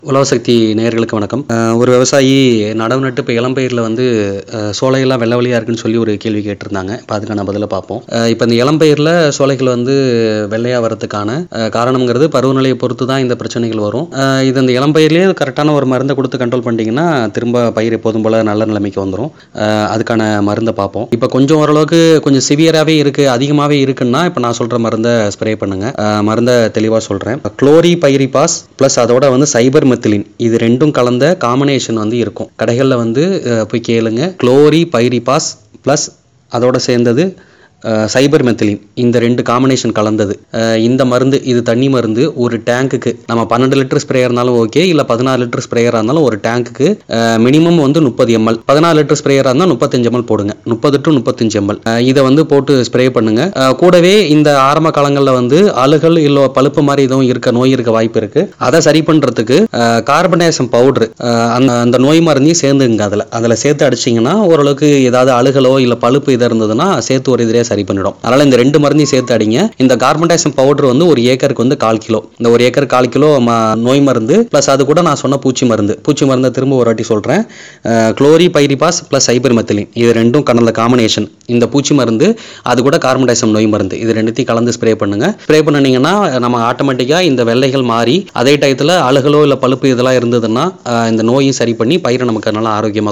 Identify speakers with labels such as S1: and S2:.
S1: உழவு சக்தி நேயர்களுக்கு வணக்கம் அஹ் ஒரு விவசாயி நடவு நட்டு இப்போ இளம்பயிரில் வந்து அஹ், சோலையெல்லாம் வெள்ளை வெளியாக இருக்குன்னு சொல்லி ஒரு கேள்வி கேட்டிருந்தாங்க இப்போ அதுக்கான பதிலை பார்ப்போம் அஹ், இப்போ இந்த இளம்பயிரில் சோலைகள் வந்து வெள்ளையாக வரதுக்கான அஹ், காரணம்ங்கிறது பருவநிலையை பொறுத்து தான் இந்த பிரச்சனைகள் வரும் அஹ், இது அந்த இளம்பயிர்லேயே கரெக்டான ஒரு மருந்தை கொடுத்து கண்ட்ரோல் பண்ணிட்டீங்கன்னா திரும்ப பயிர் எப்போதும் போல் நல்ல நிலைமைக்கு வந்துடும் அதுக்கான மருந்தை பார்ப்போம் இப்போ கொஞ்சம் ஓரளவுக்கு கொஞ்சம் சிவியராகவே இருக்குது அதிகமாகவே இருக்குன்னா இப்போ நான் சொல்கிற மருந்தை ஸ்ப்ரே பண்ணுங்க அஹ், மருந்தை தெளிவாக சொல்கிறேன் குளோரி பைரிபாஸ் ப்ளஸ் அதோட வந்து சைபர் மெத்திலின் இது ரெண்டும் கலந்த காம்பினேஷன் வந்து இருக்கும் கடைகளில் வந்து அஹ், போய் கேளுங்க குளோரி பைரிபாஸ் ப்ளஸ் அதோட சேர்ந்தது சைபர் மெத்திலின் இந்த ரெண்டு காம்பினேஷன் கலந்தது அஹ், இந்த மருந்து இது தண்ணி மருந்து ஒரு டேங்க்குக்கு நம்ம பன்னெண்டு லிட்டர் ஸ்ப்ரேயர் இருந்தாலும் ஓகே இல்லை பதினாறு லிட்டர் ஸ்ப்ரேயராக இருந்தாலும் ஒரு டேங்க்குக்கு மினிமம் வந்து முப்பது எம்எல் பதினாறு லிட்டர் ஸ்ப்ரேயராக இருந்தால் முப்பத்தஞ்சு எம்எல் போடுங்க முப்பது டு முப்பத்தஞ்சு எம்எல் இதை வந்து போட்டு ஸ்ப்ரே பண்ணுங்க அஹ், கூடவே இந்த ஆரம்ப காலங்களில் வந்து அழுகல் இல்லை பழுப்பு மாதிரி எதுவும் இருக்க நோய் இருக்க வாய்ப்பு இருக்கு அதை சரி பண்றதுக்கு கார்பனேசம் பவுடர் அந்த அந்த நோய் மருந்தையும் சேர்ந்துங்க அதில் அதில் சேர்த்து அடிச்சிங்கன்னா ஓரளவுக்கு ஏதாவது அழுகலோ இல்லை பழுப்பு இது இருந்ததுன்னா சேர்த்து ஒரு இதிலே சரி பண்ணிடும் அதனால இந்த ரெண்டு மருந்தையும் சேர்த்து அடிங்க இந்த கார்பன்டைசம் பவுடர் வந்து ஒரு ஏக்கருக்கு வந்து கால் கிலோ இந்த ஒரு ஏக்கர் கால் கிலோ ம- நோய் மருந்து ப்ளஸ் அது கூட நான் சொன்ன பூச்சி மருந்து பூச்சி மருந்தை திரும்ப ஒரு வாட்டி சொல்கிறேன் குளோரி பைரிபாஸ் ப்ளஸ் சைபர் மெத்திலின் இது ரெண்டும் கலந்த காம்பினேஷன் இந்த பூச்சி மருந்து அது கூட கார்பன்டைசம் நோய் மருந்து இது ரெண்டுத்தையும் கலந்து ஸ்ப்ரே பண்ணுங்க ஸ்ப்ரே பண்ணினீங்கன்னா நம்ம ஆட்டோமேட்டிக்காக இந்த வெள்ளைகள் மாறி அதே டயத்தில் அழுகலோ இல்லை பழுப்பு இதெல்லாம் இருந்ததுன்னா அஹ், இந்த நோயும் சரி பண்ணி பயிரை நமக்கு நல்லா ஆரோக்கியமாக